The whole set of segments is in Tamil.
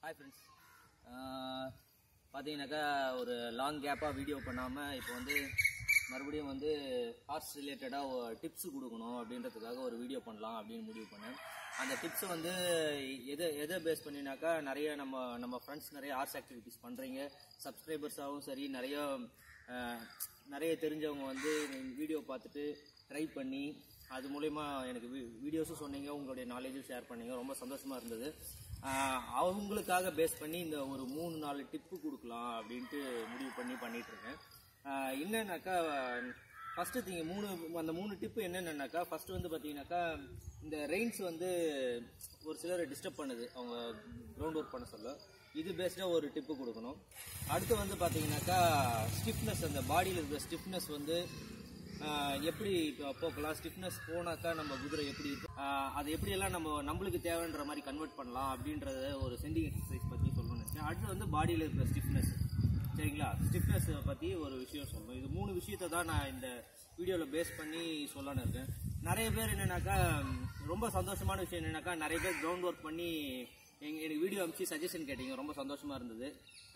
ஹாய் ஃப்ரெண்ட்ஸ் பார்த்தீங்கன்னாக்கா ஒரு லாங் கேப்பாக வீடியோ பண்ணாமல் இப்போ வந்து மறுபடியும் வந்து ஹார்ஸ் ரிலேட்டடாக டிப்ஸ் கொடுக்கணும் அப்படின்றதுக்காக ஒரு வீடியோ பண்ணலாம் அப்படின்னு முடிவு பண்ணேன் அந்த டிப்ஸ் வந்து எதை எதை பேஸ் பண்ணினாக்கா நிறைய நம்ம நம்ம ஃப்ரெண்ட்ஸ் நிறைய ஆர்ட்ஸ் ஆக்டிவிட்டீஸ் பண்ணுறீங்க சப்ஸ்கிரைபர்ஸாகவும் சரி நிறைய அஹ், நிறைய தெரிஞ்சவங்க வந்து வீடியோ பார்த்துட்டு ட்ரை பண்ணி அது மூலயமா எனக்கு வீடியோஸும் சொன்னீங்க உங்களுடைய நாலேஜும் ஷேர் பண்ணீங்க ரொம்ப சந்தோஷமா இருந்தது ஆஹ் அவங்களுக்காக பேஸ் பண்ணி இந்த ஒரு மூணு நாலு டிப்பு கொடுக்கலாம் அப்படின்ட்டு முடிவு பண்ணி பண்ணிட்டு இருக்கேன் ஆஹ் என்னன்னாக்கா ஃபர்ஸ்ட் திங்க மூணு அந்த மூணு டிப்பு என்னென்னனாக்கா ஃபர்ஸ்ட் வந்து பார்த்தீங்கன்னாக்கா இந்த ரெயின்ஸ் வந்து ஒரு சிலரை டிஸ்டர்ப் பண்ணுது அவங்க கிரவுண்ட் ஒர்க் பண்ண சொல்ல இது பேஸ்டாக ஒரு டிப்பு கொடுக்கணும் அடுத்து வந்து பார்த்தீங்கன்னாக்கா ஸ்டிஃப்னஸ் அந்த பாடியில் இருக்கிற ஸ்டிஃப்னஸ் வந்து ஆஹ் எப்படி இப்போ போக்கலாம் ஸ்டிஃப்னஸ் போனாக்கா நம்ம குதிரை எப்படி இருக்கு ஆஹ் அது எப்படியெல்லாம் நம்ம நம்மளுக்கு தேவைன்ற மாதிரி கன்வெர்ட் பண்ணலாம் அப்படின்றத ஒரு சென்டிங் எக்ஸசைஸ் பற்றி சொல்லணும்னு நினைச்சேன் அடுத்து வந்து பாடியில் இருக்கிற ஸ்டிஃப்னஸ் சரிங்களா ஸ்டிஃப்னஸ் பற்றி ஒரு விஷயம் சொல்லணும் இது மூணு விஷயத்தை தான் நான் இந்த வீடியோவில் பேஸ் பண்ணி சொல்லலான்னு இருக்கேன் நிறைய பேர் என்னன்னாக்கா ம், ரொம்ப சந்தோஷமான விஷயம் என்னன்னாக்கா நிறைய பேர் கிரவுண்ட் ஒர்க் பண்ணி எங்க எனக்கு வீடியோ அனுப்பிச்சு சஜஷன் கேட்டீங்க ரொம்ப சந்தோஷமா இருந்தது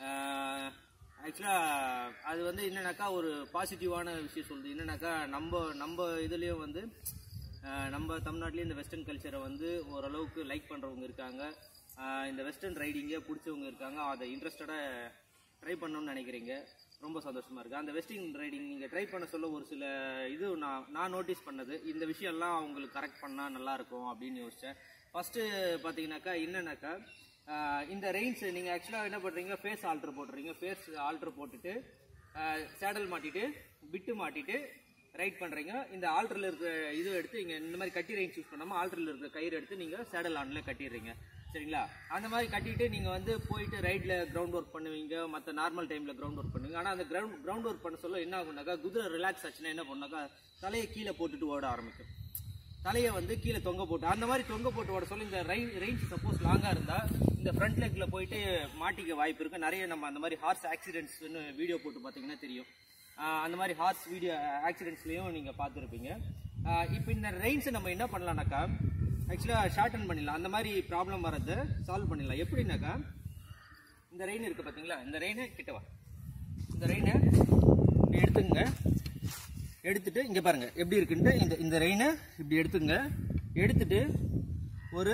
ஆக்சுவலாக அது வந்து என்னன்னாக்கா ஒரு பாசிட்டிவான விஷயம் சொல்லுது என்னன்னாக்கா நம்ம நம்ம இதுலேயும் வந்து ஆஹ் நம்ம தமிழ்நாட்டிலேயும் இந்த வெஸ்டர்ன் கல்ச்சரை வந்து ஓரளவுக்கு லைக் பண்ணுறவங்க இருக்காங்க ஆஹ் இந்த வெஸ்டர்ன் ரைடிங்கை பிடிச்சவங்க இருக்காங்க அதை இன்ட்ரெஸ்டடாக ட்ரை பண்ணணும்னு நினைக்கிறீங்க ரொம்ப சந்தோஷமா இருக்கு அந்த வெஸ்டர்ன் ரைடிங் நீங்கள் ட்ரை பண்ண சொல்ல ஒரு சில இது நான் நான் நோட்டீஸ் பண்ணது இந்த விஷயம்லாம் அவங்களுக்கு கரெக்ட் பண்ணால் நல்லா இருக்கும் அப்படின்னு யோசித்தேன் ஃபர்ஸ்ட் பார்த்தீங்கன்னாக்கா என்னன்னாக்கா ஆஹ் இந்த ரெயின்ஸ் நீங்கள் ஆக்சுவலாக என்ன பண்ணுறீங்க ஃபேஸ் ஆல்ட்ரு போட்டுறீங்க ஃபேஸ் ஆல்ட்ரு போட்டுட்டு சேடல் மாட்டிட்டு பிட்டு மாட்டிட்டு ரைட் பண்ணுறீங்க இந்த ஆல்ட்ரில் இருக்கிற இது எடுத்து இங்கே இந்த மாதிரி கட்டி ரெயின்ஸ் யூஸ் பண்ணாமல் ஆல்ட்ரில் இருக்கிற கயிறு எடுத்து நீங்கள் சேடல் ஆன்ல கட்டிடுறீங்க சரிங்களா அந்த மாதிரி கட்டிட்டு நீங்கள் வந்து போயிட்டு ரைட்டில் கிரவுண்ட் ஒர்க் பண்ணுவீங்க மற்ற நார்மல் டைமில் கிரவுண்ட் ஒர்க் பண்ணுவீங்க ஆனால் அந்த கிரவுண்ட் கிரவுண்ட் ஒர்க் பண்ண சொல்ல என்ன ஆகுனாக்கா குதிரை ரிலாக்ஸ் ஆச்சுன்னா என்ன பண்ணாக்கா தலையை கீழே போட்டுட்டு ஓட ஆரம்பிக்கும் தலையை வந்து கீழே தொங்க போட்டு அந்த மாதிரி தொங்க போட்டு ஓட சொல்லி இந்த ரை ரேஞ்ச் சப்போஸ் லாங்காக இருந்தால் இந்த ஃப்ரண்ட் லெக்ல போயிட்டு மாட்டிக்க வாய்ப்பு இருக்கு நிறைய நம்ம அந்த மாதிரி ஹார்ஸ் ஆக்சிடென்ட்ஸ்னு வீடியோ போட்டு பார்த்தீங்கன்னா தெரியும் ஆஹ் அந்த மாதிரி ஹார்ஸ் வீடியோ ஆக்சிடென்ட்ஸ்லையும் நீங்கள் பார்த்துருப்பீங்க இப்போ இந்த ரெயின்ஸை நம்ம என்ன பண்ணலாம்னாக்கா ஆக்சுவலாக ஷார்டன் பண்ணிடலாம் அந்த மாதிரி ப்ராப்ளம் வரதை சால்வ் பண்ணிடலாம் எப்படின்னாக்கா இந்த ரெயின் இருக்குது பார்த்தீங்களா இந்த ரெயினை கிட்ட வா இந்த ரெயினை இப்படி எடுத்துங்க எடுத்துட்டு இங்க பாருங்க எப்படி இருக்குன்ட்டு இந்த இந்த ரெயினை இப்படி எடுத்துங்க எடுத்துட்டு ஒரு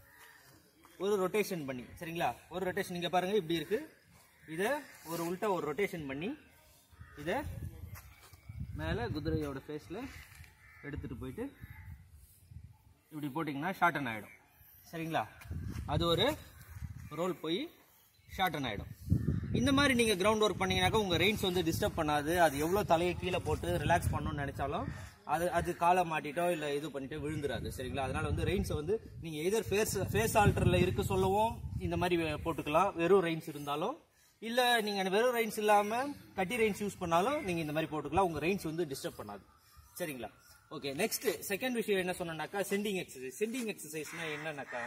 ஒரு ரொட்டேஷன் பண்ணி சரிங்களா ஒரு ரொட்டேஷன் இங்க பாருங்க இப்படி இருக்கு இதை ஒரு உல்ட்டா ஒரு ரொட்டேஷன் பண்ணி இதை மேலே குதிரையோட ஃபேஸில் எடுத்துட்டு போயிட்டு இப்படி போட்டிங்கன்னா ஷார்டன் ஆகிடும் சரிங்களா அது ஒரு ரோல் போய் ஷார்டன் ஆகிடும் இந்த மாதிரி நீங்கள் கிரவுண்ட் ஒர்க் பண்ணீங்கன்னாக்கா உங்கள் ரெயின்ஸ் வந்து டிஸ்டர்ப் பண்ணாது அது எவ்வளோ தலையை கீழே போட்டு ரிலாக்ஸ் பண்ணணும்னு நினச்சாலும் அது அது காலை மாட்டிட்டோ இல்லை இது பண்ணிட்டோ விழுந்துராது சரிங்களா அதனால வந்து ரெயின்ஸை வந்து நீங்கள் எதர் ஃபேஸ் ஃபேஸ் ஆல்டரில் இருக்க சொல்லவும் இந்த மாதிரி வே- போட்டுக்கலாம் வெறும் ரெயின்ஸ் இருந்தாலும் இல்லை நீங்கள் வெறும் ரெயின்ஸ் இல்லாமல் கட்டி ரெயின்ஸ் யூஸ் பண்ணாலும் நீங்கள் இந்த மாதிரி போட்டுக்கலாம் உங்கள் ரெயின்ஸ் வந்து டிஸ்டர்ப் பண்ணாது சரிங்களா ஓகே நெக்ஸ்ட் செகண்ட் விஷயம் என்ன சொன்னேன்னாக்கா சென்டிங் எக்ஸசைஸ் சென்டிங் எக்ஸசைஸ்னா என்னன்னாக்கா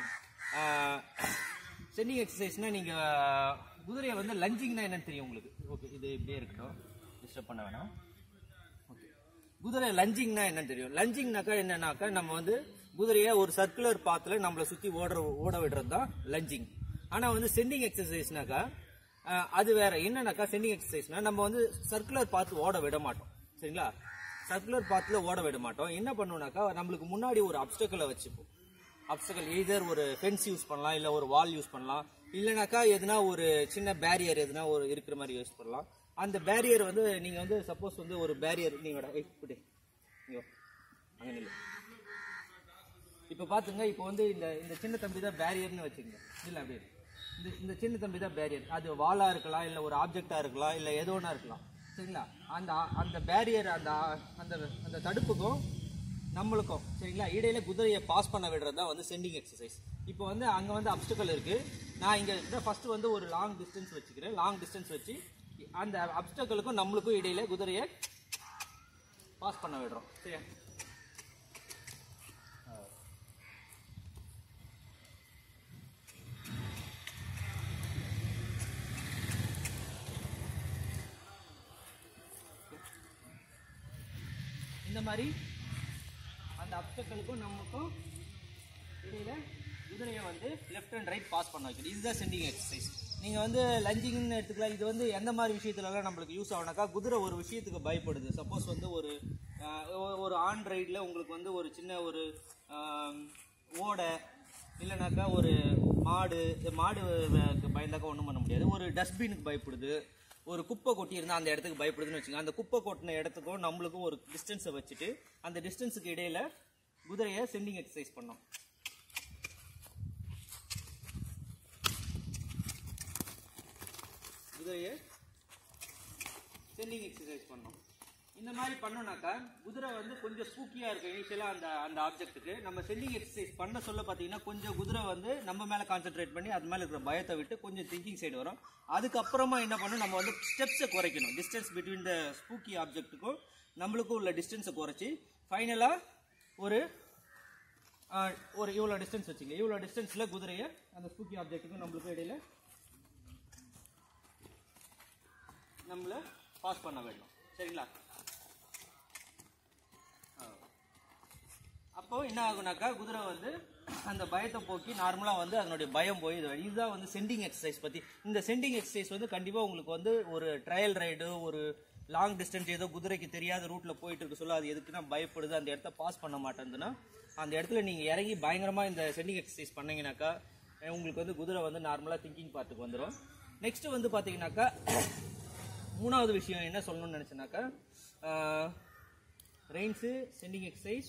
சென்டிங் எக்ஸசைஸ்னா நீங்க குதிரையை வந்து லஞ்சிங்னா என்னன்னு தெரியும் உங்களுக்கு ஓகே இது இப்படியே இருக்கட்டும் டிஸ்டர்ப் பண்ண வேணாம் ஓகே குதிரை லஞ்சிங்னா என்னன்னு தெரியும் லஞ்சிங்னாக்கா என்னன்னாக்கா நம்ம வந்து குதிரையை ஒரு சர்க்குலர் பாத்துல நம்மளை சுத்தி ஓடுற ஓட விடுறது தான் லஞ்சிங் ஆனா வந்து சென்டிங் எக்ஸசைஸ்னாக்கா ஆஹ், அது வேற என்னன்னாக்கா சென்டிங் எக்ஸசைஸ்னா நம்ம வந்து சர்க்குலர் பார்த்து ஓட விட மாட்டோம் சரிங்களா சர்க்குலர் பாத்துல ஓட விட மாட்டோம் என்ன பண்ணுவோம்னாக்கா நம்மளுக்கு முன்னாடி ஒரு அப்டக்கலை வச்சுப்போம் அப்டக்கல் எய்தர் ஒரு ஃபென்ஸ் யூஸ் பண்ணலாம் இல்ல ஒரு வால் யூஸ் பண்ணலாம் இல்லைனாக்கா எதுனா ஒரு சின்ன பேரியர் எதுனா ஒரு இருக்கிற மாதிரி யூஸ் பண்ணலாம் அந்த பேரியர் வந்து நீங்க வந்து சப்போஸ் வந்து ஒரு பேரியர் நீங்க ஏய், இப்படி இங்க வா. அங்க நில்லு இப்போ பாத்துங்க இப்போ வந்து இந்த இந்த சின்ன தம்பி தான் பேரியர்னு வச்சுக்கோங்க இல்ல அப்படியே இந்த இந்த சின்ன தம்பி தான் பேரியர் அது வாலா இருக்கலாம் இல்ல ஒரு ஆப்ஜெக்டா இருக்கலாம் இல்ல ஏதோ ஒன்றா இருக்கலாம் சரிங்களா அந்த அந்த பேரியர் அந்த அந்த அந்த தடுப்புக்கும் நம்மளுக்கும் சரிங்களா இடையில குதிரையை பாஸ் பண்ண விடுறது தான் வந்து சென்டிங் எக்ஸசைஸ் இப்போ வந்து அங்க வந்து அப்டக்கல் இருக்கு நான் இங்க ஃபர்ஸ்ட் வந்து ஒரு லாங் டிஸ்டன்ஸ் வச்சுக்கிறேன் லாங் டிஸ்டன்ஸ் வச்சு அந்த அப்டக்கலுக்கும் நம்மளுக்கும் இடையில குதிரையை பாஸ் பண்ண விடுறோம் சரியா இந்த மாதிரி அந்த அப்டக்களுக்கும் நமக்கும் இடையில குதிரையை வந்து லெஃப்ட் அண்ட் ரைட் பாஸ் பண்ண வைக்கணும் இதுதான் சென்டிங் எக்ஸசைஸ் நீங்கள் வந்து லஞ்சிங்னு எடுத்துக்கலாம் இது வந்து எந்த மாதிரி விஷயத்துலலாம் நம்மளுக்கு யூஸ் ஆகுனாக்கா குதிரை ஒரு விஷயத்துக்கு பயப்படுது சப்போஸ் வந்து ஒரு ஆஹ், ஒ- ஒரு ஆன் ரைடில் உங்களுக்கு வந்து ஒரு சின்ன ஒரு ஆம், ஓடை இல்லைனாக்கா ஒரு மாடு இந்த மாடு வ- பயந்தாக்கா ஒன்றும் பண்ண முடியாது ஒரு டஸ்ட்பினுக்கு பயப்படுது ஒரு குப்பை கொட்டி இருந்தால் அந்த இடத்துக்கு பயப்படுதுன்னு வச்சுக்கோங்க அந்த குப்பை கொட்டின இடத்துக்கும் நம்மளுக்கும் ஒரு டிஸ்டன்ஸை வச்சுட்டு அந்த டிஸ்டன்ஸுக்கு இடையில குதிரையை சென்டிங் எக்ஸசைஸ் பண்ணோம் குதிரையை செல்லிங் எக்ஸசைஸ் பண்ணோம் இந்த மாதிரி பண்ணோம்னாக்கா குதிரை வந்து கொஞ்சம் ஸ்பூக்கியாக இருக்கும் இனிஷியலாக அந்த அந்த ஆப்ஜெக்ட்டுக்கு நம்ம செல்லிங் எக்ஸசைஸ் பண்ண சொல்ல பார்த்தீங்கன்னா கொஞ்சம் குதிரை வந்து நம்ம மேலே கான்சென்ட்ரேட் பண்ணி அது மேலே இருக்கிற பயத்தை விட்டு கொஞ்சம் திங்கிங் சைடு வரும் அதுக்கப்புறமா என்ன பண்ணணும் நம்ம வந்து ஸ்டெப்ஸை குறைக்கணும் டிஸ்டன்ஸ் பிட்வீன் த ஸ்பூக்கி ஆப்ஜெக்ட்டுக்கும் நம்மளுக்கும் உள்ள டிஸ்டன்ஸை குறைச்சி ஃபைனலாக ஒரு ஆஹ், ஒரு இவ்வளோ டிஸ்டன்ஸ் வச்சுங்க இவ்வளோ டிஸ்டன்ஸில் குதிரையை அந்த ஸ்பூக்கி ஆப்ஜெக்ட்டுக்கும் நம்மளுக்கும் இடையில நம்மள பாஸ் பண்ண வேண்டும் சரிங்களா ஆ. அப்போ என்ன ஆகுனாக்கா குதிரை வந்து அந்த பயத்தை போக்கி நார்மலாக வந்து அதனுடைய பயம் போய் இது இதுதான் வந்து சென்டிங் எக்ஸசைஸ் பற்றி இந்த சென்டிங் எக்ஸசைஸ் வந்து கண்டிப்பாக உங்களுக்கு வந்து ஒரு ட்ரையல் ரைடு ஒரு லாங் டிஸ்டன்ஸ் ஏதோ குதிரைக்கு தெரியாத ரூட்டில் போயிட்டு இருக்க சொல்ல அது எதுக்குன்னா பயப்படுது அந்த இடத்த பாஸ் பண்ண மாட்டேங்குதுன்னா அந்த இடத்துல நீங்கள் இறங்கி பயங்கரமாக இந்த சென்டிங் எக்ஸசைஸ் பண்ணீங்கன்னாக்கா அஹ் உங்களுக்கு வந்து குதிரை வந்து நார்மலாக திங்கிங் பார்த்துக்கு வந்துடும் நெக்ஸ்ட் வந்து பார்த்தீங்கன்னாக்கா மூணாவது விஷயம் என்ன சொல்லணும்னு நினச்சேனாக்கா ரெயின்ஸு சென்டிங் எக்ஸசைஸ்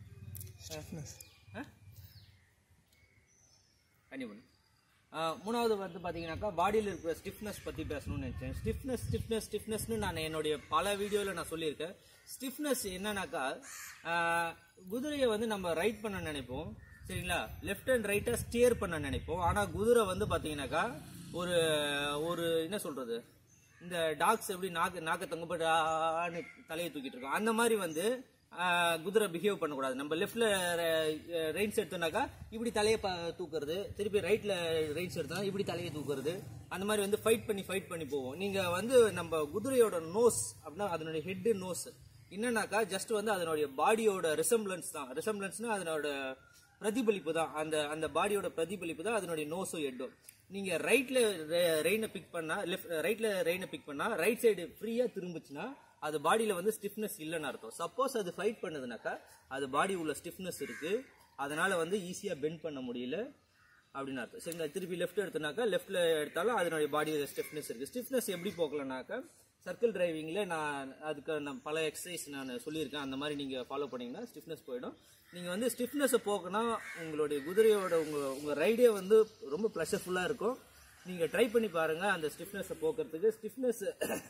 கண்டிப்பாக மூணாவது வந்து பார்த்தீங்கன்னாக்கா பாடியில் இருக்கிற ஸ்டிஃப்னஸ் பற்றி பேசணும்னு நினச்சேன் ஸ்டிஃப்னஸ் ஸ்டிஃப்னஸ் ஸ்டிஃப்னஸ்னு நான் என்னுடைய பல வீடியோவில் நான் சொல்லியிருக்கேன் ஸ்டிஃப்னஸ் என்னன்னாக்கா ஆஹ், குதிரையை வந்து நம்ம ரைட் பண்ண நினைப்போம் சரிங்களா லெஃப்ட் அண்ட் ரைட்டை ஸ்டியர் பண்ண நினைப்போம் ஆனால் குதிரை வந்து பார்த்தீங்கன்னாக்கா ஒரு ஒரு என்ன சொல்கிறது இந்த டாக்ஸ் எப்படி நாக்கு நாக்க தொங்கப்படான்னு தலையை தூக்கிட்டு இருக்கோம் அந்த மாதிரி வந்து ஆஹ், குதிரை பிஹேவ் பண்ணக்கூடாது நம்ம லெஃப்ட்ல ரெயின்ஸ் எடுத்தோம்னாக்கா இப்படி தலையை ப- தூக்குறது திருப்பி ரைட்ல ரெயின்ஸ் எடுத்தோம்னா இப்படி தலையை தூக்குறது அந்த மாதிரி வந்து ஃபைட் பண்ணி ஃபைட் பண்ணி போவோம் நீங்க வந்து நம்ம குதிரையோட நோஸ் அப்படின்னா அதனுடைய ஹெட் நோஸ் என்னன்னாக்கா ஜஸ்ட் வந்து அதனுடைய பாடியோட ரிசம்பிளன்ஸ் தான் ரிசம்பிளன்ஸ்னா அதனோட பிரதிபலிப்பு தான் அந்த அந்த பாடியோட பிரதிபலிப்பு தான் அதனுடைய நோஸும் ஹெட்டும் நீங்க ரைட்ல ரெயினை பிக் பண்ணா லெஃப்ட் ரைட்ல ரெயினை பிக் பண்ணா ரைட் சைடு ஃப்ரீயா திரும்பிச்சுன்னா அது பாடியில வந்து ஸ்டிஃப்னஸ் இல்லைன்னு அர்த்தம் சப்போஸ் அது ஃபைட் பண்ணுதுனாக்கா அது பாடி உள்ள ஸ்டிஃப்னஸ் இருக்கு அதனால வந்து ஈஸியா பெண்ட் பண்ண முடியல அப்படின்னு அர்த்தம் சரிங்களா திருப்பி லெஃப்ட் எடுத்தனாக்கா லெஃப்ட்ல எடுத்தாலும் அதனுடைய பாடியோட ஸ்டிஃப்னஸ் இருக்கு ஸ்டிஃப்னஸ் எப்படி போக்கலனாக்கா சர்க்கிள் டிரைவிங்ல நான் அதுக்கு நான் பல எக்ஸசைஸ் நான் சொல்லியிருக்கேன் அந்த மாதிரி நீங்க ஃபாலோ பண்ணீங்கன்னா ஸ்டிஃப்னஸ் போயிடும் நீங்க வந்து ஸ்டிஃப்னஸை போக்குனா உங்களுடைய குதிரையோட உங்க உங்க ரைடே வந்து ரொம்ப ப்ளஷர்ஃபுல்லா இருக்கும் நீங்க ட்ரை பண்ணி பாருங்க அந்த ஸ்டிஃப்னஸை போக்குறதுக்கு ஸ்டிஃப்னஸ்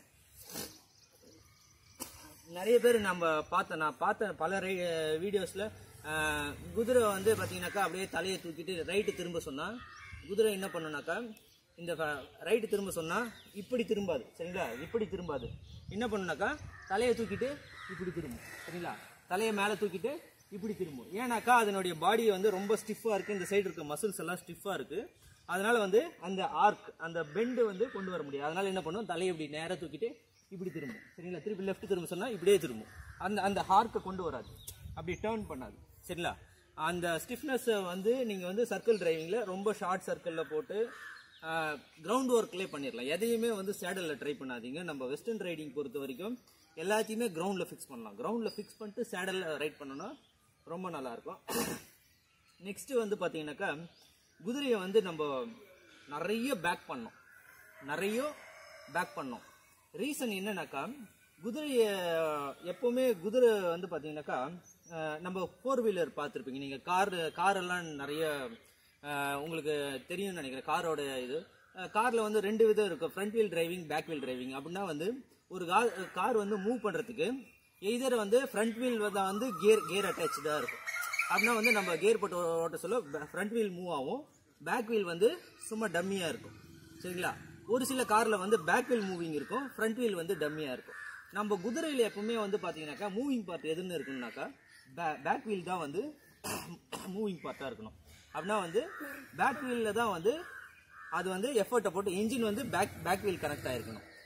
நிறைய பேர் நம்ம பார்த்தேன் நான் பார்த்த பல வீடியோஸில் குதிரை வந்து பார்த்தீங்கன்னாக்கா அப்படியே தலையை தூக்கிட்டு ரைட்டு திரும்ப சொன்னால் குதிரை என்ன பண்ணுனாக்கா இந்த ரைட்டு திரும்ப சொன்னால் இப்படி திரும்பாது சரிங்களா இப்படி திரும்பாது என்ன பண்ணுனாக்கா தலையை தூக்கிட்டு இப்படி திரும்பும் சரிங்களா தலையை மேலே தூக்கிட்டு இப்படி திரும்பும் ஏன்னாக்கா அதனுடைய பாடி வந்து ரொம்ப ஸ்டிஃபாக இருக்குது இந்த சைடு இருக்க மசில்ஸ் எல்லாம் ஸ்டிஃபாக இருக்குது அதனால வந்து அந்த ஆர்க் அந்த பெண்டு வந்து கொண்டு வர முடியாது அதனால என்ன பண்ணும் தலையை இப்படி நேராக தூக்கிட்டு இப்படி திரும்பும் சரிங்களா திருப்பி லெஃப்ட் திரும்ப சொன்னா இப்படியே திரும்பும் அந்த அந்த ஹார்க்கை கொண்டு வராது அப்படி டேர்ன் பண்ணாது சரிங்களா அந்த ஸ்டிஃப்னஸை வந்து நீங்கள் வந்து சர்க்கிள் டிரைவிங்கில் ரொம்ப ஷார்ட் சர்க்கிளில் போட்டு கிரவுண்ட் ஒர்க்லேயே பண்ணிடலாம் எதையுமே வந்து சேடலில் ட்ரை பண்ணாதீங்க நம்ம வெஸ்டர்ன் ரைடிங் பொறுத்த வரைக்கும் எல்லாத்தையுமே கிரவுண்டில் ஃபிக்ஸ் பண்ணலாம் கிரவுண்டில் ஃபிக்ஸ் பண்ணிட்டு சேடலில் ரைட் பண்ணோன்னா ரொம்ப நல்லாயிருக்கும் நெக்ஸ்ட் வந்து பார்த்தீங்கன்னாக்கா குதிரையை வந்து நம்ம நிறைய பேக் பண்ணோம் நிறைய பேக் பண்ணோம் ரீசன் என்னன்னாக்கா குதிரையை எப்பவுமே குதிரை வந்து பார்த்தீங்கன்னாக்கா அஹ், நம்ம ஃபோர் வீலர் பார்த்துருப்பீங்க நீங்கள் கார் கார் எல்லாம் நிறைய அஹ், உங்களுக்கு தெரியும்னு நினைக்கிறேன் காரோட இது காரில் வந்து ரெண்டு விதம் இருக்கும் front wheel driving back wheel driving அப்படின்னா வந்து ஒரு கார் கார் வந்து மூவ் பண்ணுறதுக்கு எய்தர் வந்து ஃப்ரண்ட் வீல் தான் வந்து கியர் கியர் அட்டாச்சாக இருக்கும் அப்படின்னா வந்து நம்ம கியர் போட்டு ஓட்ட சொல்ல ஃப்ரண்ட் வீல் மூவ் ஆகும் பேக் வீல் வந்து சும்மா டம்மியாக இருக்கும் சரிங்களா ஒரு சில காரில் வந்து பேக் வீல் மூவிங் இருக்கும் ஃப்ரண்ட் வீல் வந்து டம்மியாக இருக்கும் நம்ம குதிரையில் எப்பவுமே வந்து பார்த்தீங்கன்னாக்கா மூவிங் பார்ட் எதுன்னு இருக்குன்னாக்கா பேக் வீல் தான் வந்து மூவிங் பார்ட்டாக இருக்கணும் அப்படின்னா வந்து பேக் வீலில் தான் வந்து அது வந்து எஃபர்ட்டை போட்டு இன்ஜின் வந்து பேக் பேக் வீல் கனெக்ட் ஆயிருக்கணும்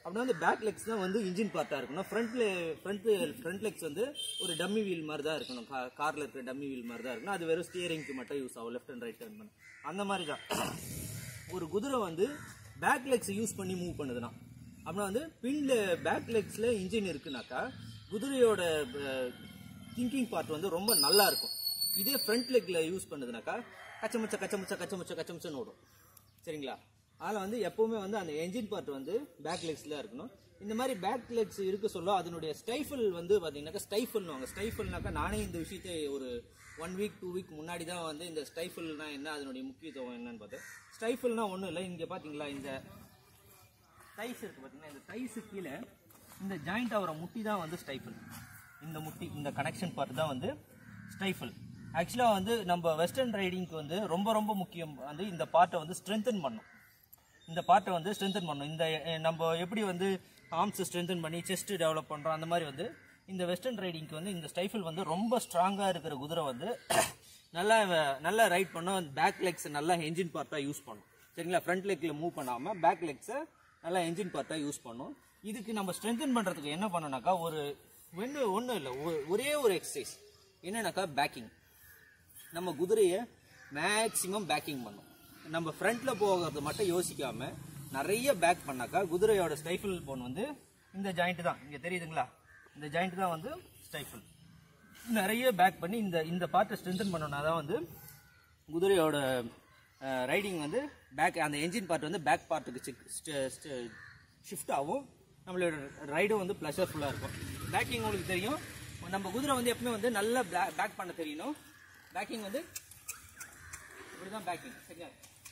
அப்படின்னா வந்து பேக் லெக்ஸ் தான் வந்து இன்ஜின் பார்ட்டாக இருக்கணும் ஃப்ரண்ட்ல ஃப்ரண்ட் ஃப்ரண்ட் லெக்ஸ் வந்து ஒரு டம்மி வீல் மாதிரி தான் இருக்கணும் காரில் இருக்கிற டம்மி வீல் மாதிரி தான் இருக்கணும் அது வெறும் ஸ்டியரிங்க்கு மட்டும் யூஸ் ஆகும் லெஃப்ட் அண்ட் ரைட் டர்ன் பண்ண அந்த மாதிரி தான் ஒரு குதிரை வந்து பேக் லெக்ஸ் யூஸ் பண்ணி மூவ் பண்ணுதுன்னா அப்படின்னா வந்து பின்ல பேக் லெக்ஸில் இன்ஜின் இருக்குனாக்கா குதிரையோட திங்கிங் பார்ட் வந்து ரொம்ப நல்லா இருக்கும் இதே ஃப்ரண்ட் லெக்ல யூஸ் பண்ணுதுனாக்கா கச்சமுச்ச கச்சமுச்ச கச்சமுச்ச கச்சமுச்சன்னு ஓடும் சரிங்களா அதில் வந்து எப்பவுமே வந்து அந்த என்ஜின் பார்ட் வந்து பேக் லெக்ஸில் இருக்கணும் இந்த மாதிரி பேக் லெக்ஸ் இருக்க சொல்ல அதனுடைய ஸ்டைஃபிள் வந்து பார்த்தீங்கன்னாக்கா ஸ்டைஃபிள்னுவாங்க ஸ்டைஃபிள்னாக்கா நானே இந்த விஷயத்தை ஒரு ஒன் வீக் டூ வீக் முன்னாடி தான் வந்து இந்த ஸ்டைஃபிள்னா என்ன அதனுடைய முக்கியத்துவம் என்னன்னு பார்த்தேன் ஸ்டைஃபிள்னா ஒன்றும் இல்லை இங்கே பார்த்தீங்களா இந்த தைஸ் இருக்கு பார்த்தீங்கன்னா இந்த தைஸு கீழே இந்த ஜாயிண்ட் ஆகிற முட்டி தான் வந்து ஸ்டைஃபிள் இந்த முட்டி இந்த கனெக்ஷன் பார்ட் தான் வந்து ஸ்டைஃபிள் ஆக்சுவலாக வந்து நம்ம வெஸ்டர்ன் ரைடிங்க்கு வந்து ரொம்ப ரொம்ப முக்கியம் வந்து இந்த பார்ட்டை வந்து ஸ்ட்ரென்தன் பண்ணும் இந்த பார்ட்டை வந்து ஸ்ட்ரென்தன் பண்ணும் இந்த அஹ், நம்ம எப்படி வந்து ஆர்ம்ஸ் ஸ்ட்ரென்தன் பண்ணி செஸ்ட் டெவலப் பண்ணுறோம் அந்த மாதிரி வந்து இந்த வெஸ்டர்ன் ரைடிங்க்கு வந்து இந்த ஸ்டைஃபிள் வந்து ரொம்ப ஸ்ட்ராங்காக இருக்கிற குதிரை வந்து நல்லா வ- நல்லா ரைட் பண்ணும் பேக் லெக்ஸ் நல்லா என்ஜின் பார்ட்டாக யூஸ் பண்ணும் சரிங்களா ஃப்ரண்ட் லெக்கில் மூவ் பண்ணாமல் பேக் லெக்ஸை நல்லா என்ஜின் பார்ட்டாக யூஸ் பண்ணும் இதுக்கு நம்ம ஸ்ட்ரென்தன் பண்ணுறதுக்கு என்ன பண்ணணும்னாக்கா ஒரு ஒன்று ஒன்றும் இல்லை ஒரே ஒரு எக்ஸசைஸ் என்னன்னாக்கா பேக்கிங் நம்ம குதிரையை மேக்ஸிமம் பேக்கிங் பண்ணும் நம்ம ஃப்ரண்ட்ல போகிறது மட்டும் யோசிக்காம நிறைய பேக் பண்ணாக்கா குதிரையோட ஸ்டைஃபிள் போன் வந்து இந்த ஜாயிண்ட் தான் இங்க தெரியுதுங்களா இந்த ஜாயிண்ட் தான் வந்து ஸ்டைஃபிள் நிறைய பேக் பண்ணி இந்த இந்த பார்ட்டை ஸ்ட்ரென்தன் பண்ணோம்னா தான் வந்து குதிரையோட ரைடிங் வந்து பேக் அந்த என்ஜின் பார்ட் வந்து பேக் பார்ட்டுக்கு ஷிஃப்ட் ஆகும் நம்மளோட ரைடும் வந்து ப்ளஷர்ஃபுல்லாக இருக்கும் பேக்கிங் உங்களுக்கு தெரியும் நம்ம குதிரை வந்து எப்பவுமே வந்து நல்லா பேக் பண்ண தெரியணும் பேக்கிங் வந்து இப்படி தான் பேக்கிங் சரியா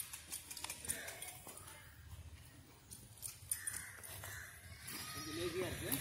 கொஞ்சம் லேசியாக இருக்கு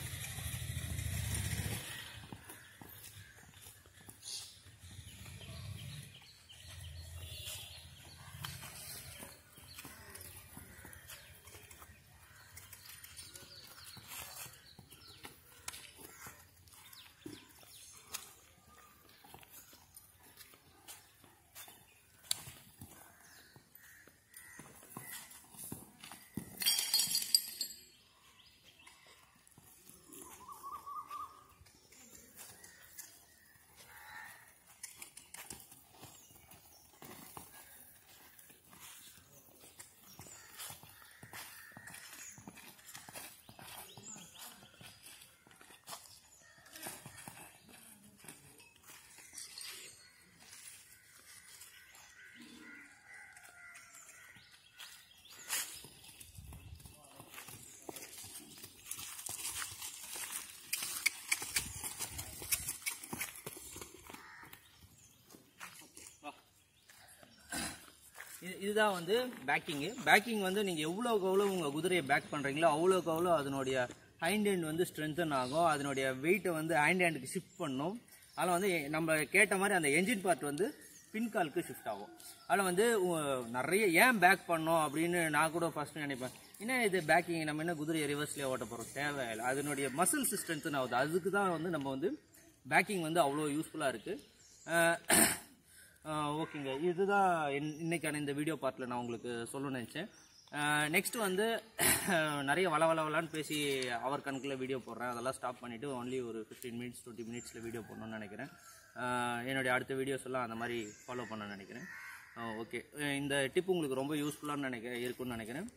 இது இதுதான் வந்து பேக்கிங்கு பேக்கிங் வந்து நீங்கள் எவ்வளோக்கு எவ்வளோ உங்கள் குதிரையை பேக் பண்ணுறீங்களோ அவ்வளோக்கு அவ்வளோ அதனுடைய ஹைண்ட் ஹேண்ட் வந்து ஸ்ட்ரென்தன் ஆகும் அதனுடைய வெயிட்டை வந்து ஹைண்ட் ஹேண்டுக்கு ஷிஃப்ட் பண்ணும் அதில் வந்து எ- நம்ம கேட்ட மாதிரி அந்த என்ஜின் பார்ட் வந்து பின்காலுக்கு ஷிஃப்ட் ஆகும் அதில் வந்து உ- நிறைய ஏன் பேக் பண்ணோம் அப்படின்னு நான் கூட ஃபர்ஸ்ட் நினைப்பேன் என்ன இது பேக்கிங் நம்ம என்ன குதிரையை ரிவர்ஸ்லேயே ஓட்ட போகிறோம் தேவையில்லை அதனுடைய மசில்ஸ் ஸ்ட்ரென்தன் ஆகுது அதுக்கு தான் வந்து நம்ம வந்து பேக்கிங் வந்து அவ்வளோ யூஸ்ஃபுல்லாக இருக்குது ஓகேங்க இதுதான் இன்- இன்னைக்கான இந்த வீடியோ பார்ட்டில் நான் உங்களுக்கு சொல்லணும்னு நினச்சேன் நெக்ஸ்ட் வந்து நிறைய வள வள வளன்னு பேசி அவர் கணக்கில் வீடியோ போடுறேன் அதெல்லாம் ஸ்டாப் பண்ணிவிட்டு ஒன்லி ஒரு ஃபிஃப்டீன் மினிட்ஸ் டுவெண்ட்டி மினிட்ஸில் வீடியோ போடணும்னு நினைக்கிறேன் அஹ், என்னுடைய அடுத்த வீடியோஸ் எல்லாம் அந்த மாதிரி ஃபாலோ பண்ண நினைக்கிறேன் ஓகே இந்த டிப் உங்களுக்கு ரொம்ப யூஸ்ஃபுல்லாக நினைக்க இருக்கும்னு நினைக்கிறேன்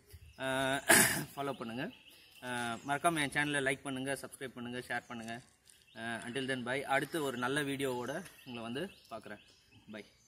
ஃபாலோ பண்ணுங்கள் மறக்காமல் என் சேனலை லைக் பண்ணுங்கள் சப்ஸ்கிரைப் பண்ணுங்கள் ஷேர் பண்ணுங்கள் அன்டில் தென் பை அடுத்து ஒரு நல்ல வீடியோவோட உங்களை வந்து பார்க்குறேன் பை